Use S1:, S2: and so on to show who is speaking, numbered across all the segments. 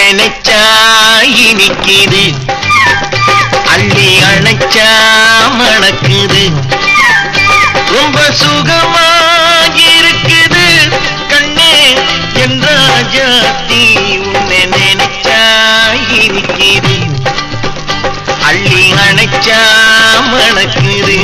S1: நினைச்சா இனிக்குது அள்ளி அணைச்சா மணக்குது ரொம்ப சுகமா இருக்குது கண்ணே என் ராஜாத்தி உன்னை நினைச்சா இனிக்குது அள்ளி அணைச்சா மணக்குது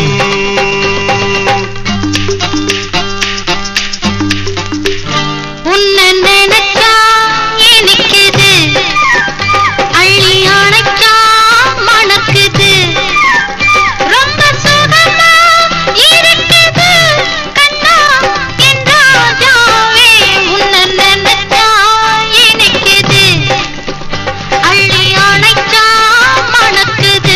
S2: உன்னை நினைச்சா இனிக்குது அள்ளி அணைச்சா மணக்குது ரொம்ப சுகமா இருக்குது கண்ணா என் ராஜாவே உன்னை நினைச்சா இனிக்குது அள்ளி அணைச்சா மணக்குது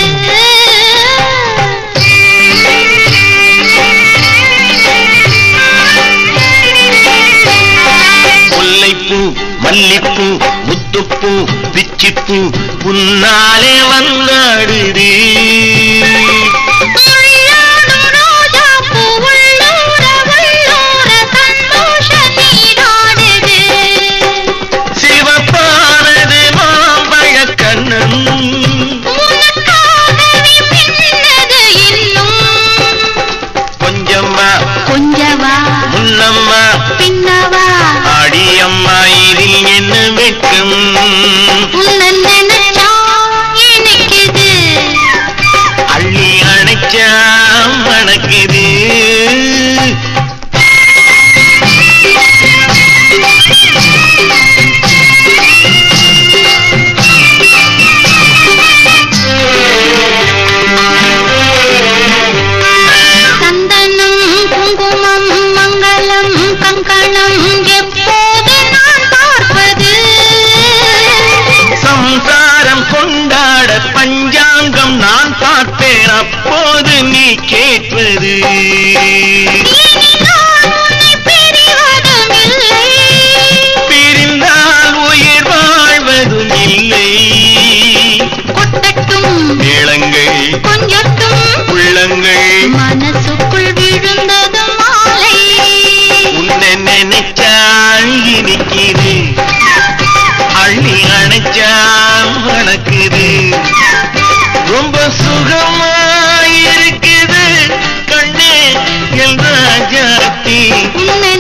S1: முல்லைப்பூ மல்லிப்பூ முத்துப்பூ பிச்சிப்பூ உன்னாலே வந்தாடுது
S2: உள்ளோடும் ரோஜா பூ உள்ளூர உள்ளூர சந்தோஷ நீராடுது
S1: சிவப்பானது மாம்பழ கண்ணன்
S2: உனக்காகவே பின்னது இன்னும்
S1: கொஞ்சம்மா
S2: கொஞ்சவா
S1: முன்னம்மா
S2: பின்னவா
S1: அடியம்மா இதில் என்ன வெட்கம்
S2: உன்னை நினைச்சா இனிக்குது
S1: அள்ளி அணைச்சா மணக்குது
S2: சந்தனம் குங்குமம் மங்களம் கங்கணம் எப்போது நான் பார்ப்பது
S1: சம்சாரம் கொண்டாட பஞ்சாங்கம் நான் பார்ப்பேன் அப்போது நீ கேட்பது
S2: இனி நான் உன்னை பிரிவதுமில்லை
S1: பிரிந்தால் உயிர் வாழ்வதும் இல்லை
S2: கொட்டட்டும்
S1: இளங்கள்
S2: கொஞ்சட்டும்
S1: உள்ளங்கள்
S2: மனசுக்குள் விழுந்தது மாலை
S1: உன்னை நினைச்சால் இனிக்குது அள்ளி அணைச்சா மணக்குது ரொம்ப சுகமாயிருக்குது கண்ணே என் ராஜாத்தி
S2: உன்னை